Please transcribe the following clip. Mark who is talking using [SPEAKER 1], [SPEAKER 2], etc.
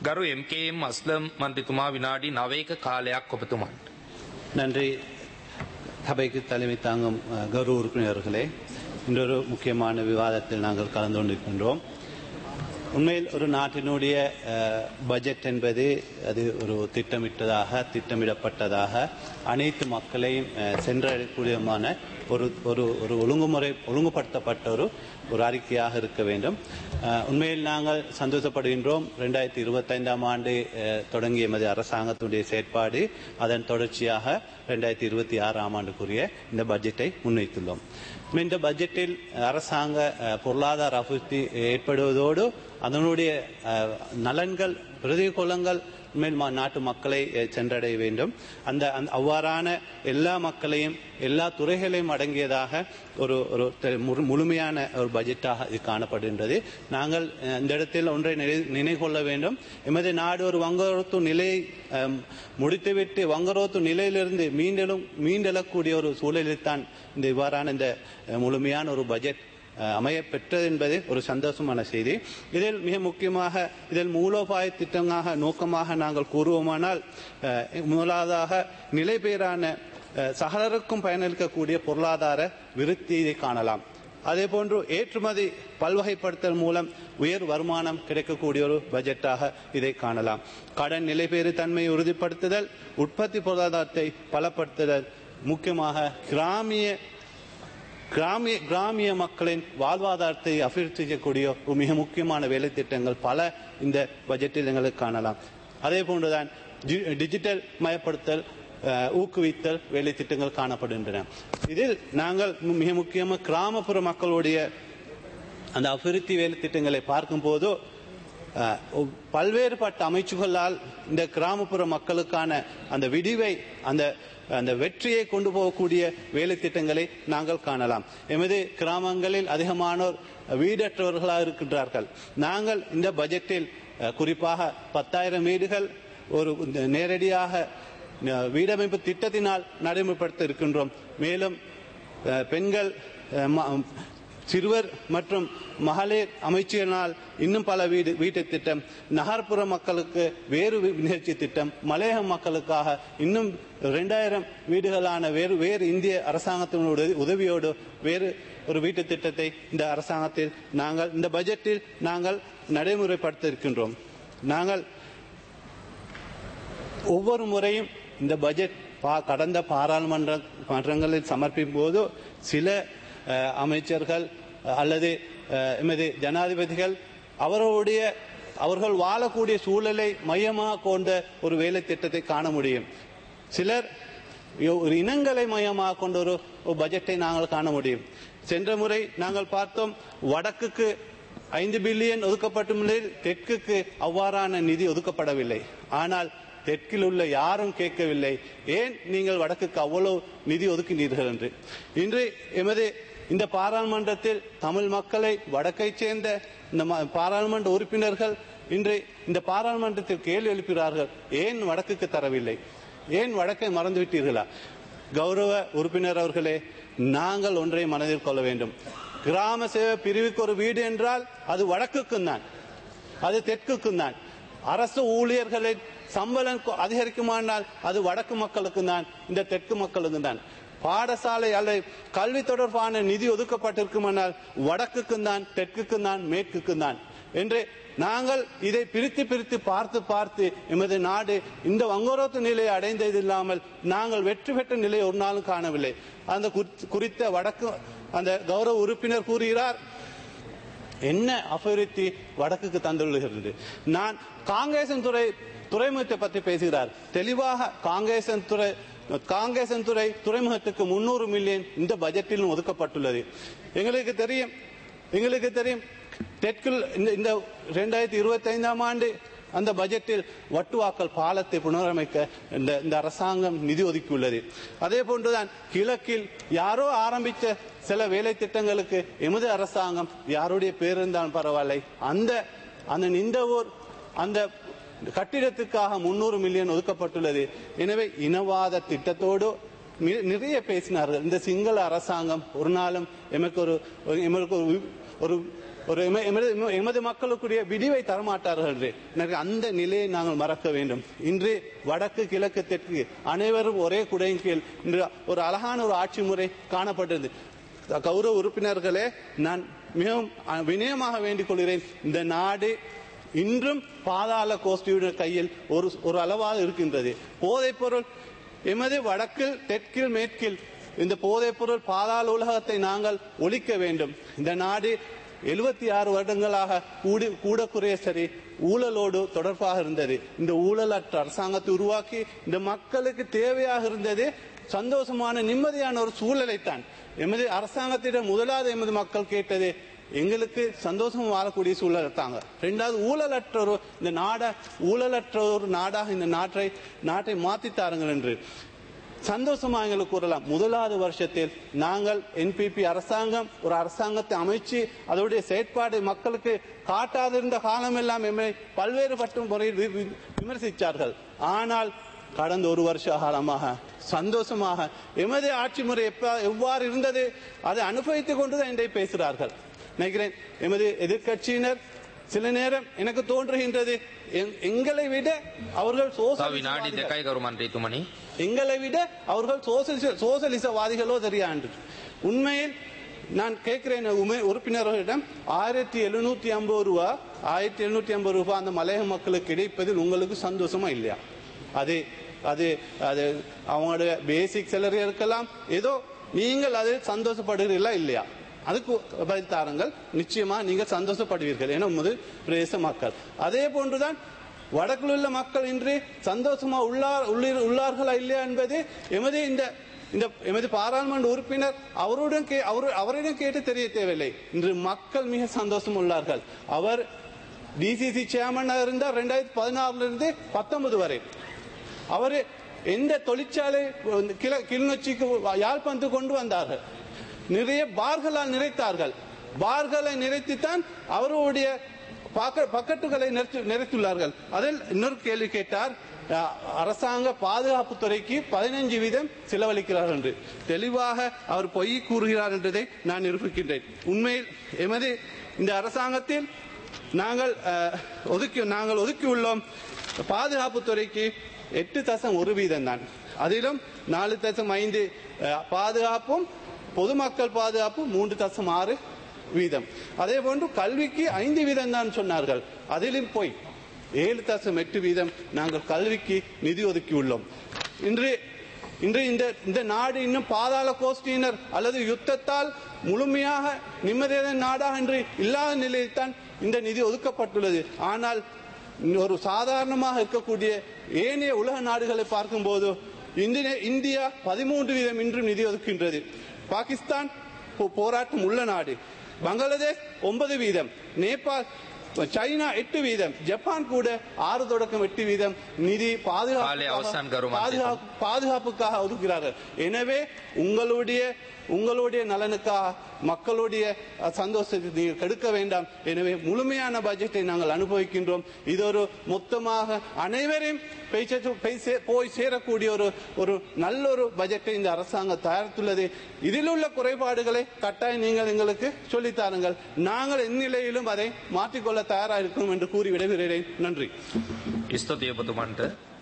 [SPEAKER 1] ගරු එම්කේම් අස්ලම් මන්ත්‍රතුමා විනාඩි නවයක කාලයක් ඔබතුමන්ට.
[SPEAKER 2] நன்றி சபைக்கு தலைமை தாங்கும் அஹ், கௌரவ உறுப்பினர்களே இன்றொரு முக்கியமான விவாதத்தில் நாங்கள் கலந்து கொண்டிருக்கின்றோம் உண்மையில் ஒரு நாட்டினுடைய அஹ், பட்ஜெட் என்பது அது ஒரு திட்டமிட்டதாக திட்டமிடப்பட்டதாக அனைத்து மக்களையும் அஹ், சென்றடையக்கூடியமான ஒரு ஒரு ஒரு ஒழுங்குமுறை ஒழுங்குபடுத்தப்பட்ட ஒரு ஒரு அறிக்கையாக இருக்க வேண்டும் அஹ், உண்மையில் நாங்கள் சந்தோஷப்படுகின்றோம் ரெண்டாயிரத்தி இருபத்தைந்தாம் ஆண்டு அஹ், தொடங்கிய எமது அரசாங்கத்துடைய செயற்பாடு அதன் தொடர்ச்சியாக ரெண்டாயிரத்தி இருபத்தி ஆறாம் ஆண்டுக்குரிய இந்த பட்ஜெட்டை முன்வைத்துள்ளோம் இந்த பட்ஜெட்டில் அரசாங்க அஹ், பொருளாதார அபிவிருத்தி ஏற்படுவதோடு அதனுடைய அஹ், நலன்கள் பிரதிகூலங்கள் மேல் மா- நாட்டு மக்களை அஹ், சென்றடைய வேண்டும் அந்த அந்த அவ்வாறான எல்லா மக்களையும் எல்லா துறைகளையும் அடங்கியதாக ஒரு ஒரு தெ- முழு- முழுமையான ஒரு பட்ஜெட்டாக இது காணப்படுகின்றது நாங்கள் அஹ், இந்த இடத்தில் ஒன்றை நினை- நினைவு கொள்ள வேண்டும் எமது நாடு ஒரு வங்கரோத்து நிலையை அஹ், முடித்துவிட்டு வங்கரோத்து நிலையிலிருந்து மீண்டெழும் மீண்டெழக்கூடிய ஒரு சூழலில் தான் இந்த இவ்வாறான இந்த அஹ், முழுமையான ஒரு பட்ஜெட் அஹ், அமைய பெற்றது என்பது ஒரு சந்தோஷமான செய்தி இதில் மிக முக்கியமாக இதில் மூலோபாய திட்டமாக நோக்கமாக நாங்கள் கூறுவோமானால் அஹ், முதலாவதாக நிலைபெயரான அஹ், சகலருக்கும் பயனளிக்கக்கூடிய பொருளாதார விருத்தியை காணலாம் அதே போன்று ஏற்றுமதி பல்வகைப்படுத்தல் மூலம் உயர் வருமானம் கிடைக்கக்கூடிய ஒரு பட்ஜெட்டாக இதை காணலாம் கடன் நிலைபெறு தன்மையை உறுதிப்படுத்துதல் உற்பத்தி பொருளாதாரத்தை பலப்படுத்துதல் முக்கியமாக கிராமிய கிராமிய கிராமிய மக்களின் வாழ்வாதாரத்தை அபிவிருத்தி செய்யக்கூடிய ஒரு மிக முக்கியமான வேலை திட்டங்கள் பல இந்த பட்ஜெட்டில் எங்களுக்கு காணலாம் அதே போன்றுதான் டி- டிஜிட்டல் மயப்படுத்தல் அஹ், ஊக்குவித்தல் வேலை திட்டங்கள் காணப்படுகின்றன இதில் நாங்கள் மு- மிக முக்கியமாக கிராமப்புற மக்களுடைய அந்த அபிவிருத்தி வேலை திட்டங்களை பார்க்கும்போது அஹ், ஒ- பல்வேறுபட்ட அமைச்சுகளால் இந்த கிராமப்புற மக்களுக்கான அந்த விடிவை அந்த அந்த வெற்றியை கொண்டு போகக்கூடிய வேலை திட்டங்களை நாங்கள் காணலாம் எமது கிராமங்களில் அதிகமானோர் வீடற்றவர்களாக இருக்கின்றார்கள் நாங்கள் இந்த பட்ஜெட்டில் அஹ், குறிப்பாக பத்தாயிரம் வீடுகள் ஒரு இந்த நேரடியாக அஹ், வீடமைப்பு திட்டத்தினால் நடைமுறைப்படுத்த இருக்கின்றோம் மேலும் அஹ், பெண்கள் அஹ், ம- சிறுவர் மற்றும் மகளிர் அமைச்சினால் இன்னும் பல வீடு வீட்டு திட்டம் நகர்ப்புற மக்களுக்கு வேறு வி- நிகழ்ச்சி திட்டம் மலையக மக்களுக்காக இன்னும் இரண்டாயிரம் வீடுகளான வேறு வேறு இந்திய அரசாங்கத்தினுடைய உதவியோடு வேறு ஒரு வீட்டு திட்டத்தை இந்த அரசாங்கத்தில் நாங்கள் இந்த பட்ஜெட்டில் நாங்கள் நடைமுறைப்படுத்த இருக்கின்றோம் நாங்கள் ஒவ்வொரு முறையும் இந்த பட்ஜெட் பா- கடந்த பாராளுமன்ற மன்றங்களில் சமர்ப்பிக்கும் போது சில அஹ், அமைச்சர்கள் அஹ், அல்லது அஹ், எமது ஜனாதிபதிகள் அவர்களுடைய அவர்கள் வாழக்கூடிய சூழலை மையமாக கொண்ட ஒரு வேலை திட்டத்தை காண முடியும் சிலர் யோ- ஒரு இனங்களை மையமாக கொண்ட ஒரு ஒரு பட்ஜெட்டை நாங்கள் காண முடியும் சென்ற முறை நாங்கள் பார்த்தோம் வடக்குக்கு ஐந்து பில்லியன் ஒதுக்கப்பட்ட நிலையில் தெற்குக்கு அவ்வாறான நிதி ஒதுக்கப்படவில்லை ஆனால் தெற்கில் உள்ள யாரும் கேட்கவில்லை ஏன் நீங்கள் வடக்குக்கு அவ்வளவு நிதி ஒதுக்கினீர்கள் என்று இன்று எமது இந்த பாராளுமன்றத்தில் தமிழ் மக்களை வடக்கைச் சேர்ந்த இந்த ம- பாராளுமன்ற உறுப்பினர்கள் இன்று இந்த பாராளுமன்றத்தில் கேள்வி எழுப்புகிறார்கள் ஏன் வடக்குக்கு தரவில்லை ஏன் வடக்கை மறந்துவிட்டீர்களா கௌரவ உறுப்பினர் அவர்களே நாங்கள் ஒன்றை மனதில் கொள்ள வேண்டும் கிராம சேவை பிரிவுக்கு ஒரு வீடு என்றால் அது வடக்குக்கும் தான் அது தெற்குக்கும் தான் அரசு ஊழியர்களின் சம்பளம் கொ- அதிகரிக்குமானால் அது வடக்கு மக்களுக்கு தான் இந்த தெற்கு மக்களுக்கு தான் பாடசாலை அல்லது கல்வி தொடர்பான நிதி ஒதுக்கப்பட்டிருக்குமானால் வடக்குக்கும் தான் தெற்குக்கும் தான் மேற்குக்கும் தான் என்று நாங்கள் இதை பிரித்து பிரித்து பார்த்து பார்த்து எமது நாடு இந்த வங்கரோத்து நிலையை அடைந்தது இல்லாமல் நாங்கள் வெற்றி பெற்ற நிலையை ஒரு நாளும் காணவில்லை அந்த குறி- குறித்த வடக்கு அந்த கௌரவ உறுப்பினர் கூறுகிறார் என்ன அபிவிருத்தி வடக்குக்கு தந்துள்ளது நான் காங்கிரசன் துறை துறைமுகத்தை பற்றி பேசுகிறார் தெளிவாக காங்கிரசன் துறை காங்கிரசன் துறை துறைமுகத்துக்கு முன்னூறு மில்லியன் இந்த பட்ஜெட்டிலும் ஒதுக்கப்பட்டுள்ளது எங்களுக்கு தெரியும் எங்களுக்கு தெரியும் தெற்கில் இந்த இந்த ரெண்டாயிரத்தி இருபத்தி ஐந்தாம் ஆண்டு அந்த பட்ஜெட்டில் வட்டுவாக்கல் பாலத்தை புனரமைக்க இந்த இந்த அரசாங்கம் நிதி ஒதுக்கியுள்ளது அதே போன்றுதான் கிழக்கில் யாரோ ஆரம்பித்த சில வேலை திட்டங்களுக்கு எமது அரசாங்கம் யாருடைய பேர் இருந்தாலும் பரவாயில்லை அந்த அந்த நின்றவூர் அந்த கட்டிடத்துக்காக முன்னூறு மில்லியன் ஒதுக்கப்பட்டுள்ளது எனவே இனவாத திட்டத்தோடு மி- நிறைய பேசினார்கள் இந்த சிங்கள அரசாங்கம் ஒரு நாளும் எமக்கு ஒரு ஒரு- எமக்கு ஒரு வி- ஒரு ஒரு எம- எமது எமது மக்களுக்குரிய விடிவை தரமாட்டார்கள் என்று எனக்கு அந்த நிலையை நாங்கள் மறக்க வேண்டும் இன்று வடக்கு கிழக்கு தெற்கு அனைவரும் ஒரே குடையின் கீழ் இன்று ஒரு அழகான ஒரு ஆட்சி முறை காணப்பட்டது கௌரவ உறுப்பினர்களே நான் மிகவும் அஹ், வினயமாக வேண்டிக் கொள்கிறேன் இந்த நாடு இன்றும் பாதாள கோஷ்டியுடைய கையில் ஒரு ஒரு அளவாக இருக்கின்றது போதைப் பொருள் எமது வடக்கில் தெற்கில் மேற்கில் இந்த போதைப் பொருள் பாதாள உலகத்தை நாங்கள் ஒழிக்க வேண்டும் இந்த நாடு எழுபத்தி ஆறு வருடங்களாக கூடி கூட குறைய சரி ஊழலோடு தொடர்பாக இருந்தது இந்த ஊழலற்ற அரசாங்கத்தை உருவாக்கி இந்த மக்களுக்கு தேவையாக இருந்தது சந்தோஷமான நிம்மதியான ஒரு சூழலைத்தான் எமது அரசாங்கத்திடம் முதலாவது எமது மக்கள் கேட்டது எங்களுக்கு சந்தோஷம் வாழக்கூடிய சூழல் தாங்க ரெண்டாவது ஊழலற்ற ஒரு இந்த நாட ஊழலற்ற ஒரு நாடாக இந்த நாட்டை நாட்டை மாத்தி தாருங்கள் என்று சந்தோஷமா எங்களுக்கு கூறலாம் முதலாவது வருஷத்தில் நாங்கள் என்பிபி அரசாங்கம் ஒரு அரசாங்கத்தை அமைச்சு அதோடைய செயற்பாடு மக்களுக்கு காட்டாதிருந்த காலமெல்லாம் எம்மை பல்வேறுபட்ட முறையில் வி- வி- விமர்சித்தார்கள் ஆனால் கடந்த ஒரு வருஷ காலமாக சந்தோஷமாக எமது ஆட்சி முறை எப்ப- எவ்வாறு இருந்தது அதை அனுபவித்துக் கொண்டுதான் இன்றைய பேசுகிறார்கள் நினைக்கிறேன் எமது எதிர்க்கட்சியினர் சில நேரம் எனக்கு தோன்றுகின்றது எங்- எங்களை விட அவர்கள்
[SPEAKER 1] තව
[SPEAKER 2] சோசலிச
[SPEAKER 1] විනාඩි
[SPEAKER 2] வாதிகள்.
[SPEAKER 1] දෙකයි ගරු මන්ත්‍රීතුමනි.
[SPEAKER 2] எங்களை விட அவர்கள் சோசலிச சோசலிசவாதிகளோ தெரியாது உண்மையில் நான் கேட்கிறேன் உமை உறுப்பினர்களிடம் ஆயிரத்தி எழுநூத்தி ஐம்பது ரூபா ஆயிரத்தி எழுநூத்தி ஐம்பது ரூபாய் அந்த மலையக மக்களுக்கு கிடைப்பதில் உங்களுக்கு சந்தோஷமா இல்லையா அது அது அது அவங்களுடைய பேசிக் சேலரி இருக்கலாம் ஏதோ நீங்கள் அது சந்தோஷப்படுகிறீர்களா இல்லையா அதுக்கு பதில் தாருங்கள் நிச்சயமா நீங்கள் சந்தோஷப்படுவீர்கள் என உமது பிரதேச மக்கள் அதே போன்றுதான் வடக்கில் உள்ள மக்கள் இன்று சந்தோஷமா உள்ளார் உள்ளீர் உள்ளார்களா இல்லையா என்பது எமது இந்த இந்த எமது பாராளுமன்ற உறுப்பினர் அவருடன் கே- அவரு அவரிடம் கேட்டு தெரிய தேவையில்லை இன்று மக்கள் மிக சந்தோஷம் உள்ளார்கள் அவர் டிசிசி சேர்மனாக இருந்தார் ரெண்டாயிரத்தி பதினாறுல இருந்து பத்தொன்பது வரை அவர் எந்த தொழிற்சாலை கிள கிளிநொச்சிக்கு யாழ்ப்பாணத்து கொண்டு வந்தார்கள் நிறைய பார்களால் நிறைத்தார்கள் பார்களை நிறைத்துத்தான் அவருடைய பாக்க- பக்கெட்டுகளை நிறைத்து- நிறைத்துள்ளார்கள் அதில் இன்னொரு கேள்வி கேட்டார் அஹ், அரசாங்க பாதுகாப்பு துறைக்கு பதினஞ்சு வீதம் செலவழிக்கிறார்கள் என்று தெளிவாக அவர் பொய் கூறுகிறார் என்றதை நான் நிரூபிக்கின்றேன் உண்மையில் எமது இந்த அரசாங்கத்தில் நாங்கள் அஹ், ஒதுக்கி நாங்கள் ஒதுக்கியுள்ளோம் பாதுகாப்பு துறைக்கு எட்டு தசம் ஒரு வீதம் தான் அதிலும் நாலு தசம் ஐந்து அஹ், பாதுகாப்பும் பொதுமக்கள் பாதுகாப்பு மூன்று தசம் ஆறு வீதம் அதே போன்று கல்விக்கு ஐந்து வீதம் தான் சொன்னார்கள் அதிலும் போய் ஏழு தசம் எட்டு வீதம் நாங்கள் கல்விக்கு நிதி ஒதுக்கியுள்ளோம் இன்று இன்று இந்த இந்த நாடு இன்னும் பாதாள கோஷ்டியினர் அல்லது யுத்தத்தால் முழுமையாக நிம்மதியான நாடாக இன்று இல்லாத நிலையில்தான் இந்த நிதி ஒதுக்கப்பட்டுள்ளது ஆனால் ஒரு சாதாரணமாக இருக்கக்கூடிய ஏனைய உலக நாடுகளை பார்க்கும்போது இந்திய- இந்தியா பதிமூன்று வீதம் இன்றும் நிதி ஒதுக்கின்றது பாகிஸ்தான் போ- போராட்டம் உள்ள நாடு பங்களாதேஷ் ஒன்பது வீதம் நேபாள் சைனா எட்டு வீதம் ஜப்பான் கூட ஆறு தொடக்கம் எட்டு வீதம் நிதி
[SPEAKER 1] காலை அவசான் கரு
[SPEAKER 2] பாதுகாப்பு பாதுகாப்பு- பாதுகாப்புக்காக ஒதுக்கிறார்கள் எனவே உங்களுடைய உங்களுடைய நலனுக்காக மக்களுடைய அஹ், சந்தோஷத்தை நீங்கள் கெடுக்க வேண்டாம் எனவே முழுமையான பட்ஜெட்டை நாங்கள் அனுபவிக்கின்றோம் இது ஒரு மொத்தமாக அனைவரையும் போய் சே- போய் சே- போய் சேரக்கூடிய ஒரு ஒரு நல்ல ஒரு பட்ஜெட்டை இந்த அரசாங்கம் தயாரித்துள்ளது இதில் உள்ள குறைபாடுகளை கட்டாயம் நீங்கள் எங்களுக்கு சொல்லித் தாருங்கள் நாங்கள் எந்நிலையிலும் அதை மாற்றிக்கொள்ள தயாராக இருக்கிறோம் என்று கூறி விடைபெறுகிறேன் நன்றி
[SPEAKER 1] ස්තුතිය ඔබතුමන්ට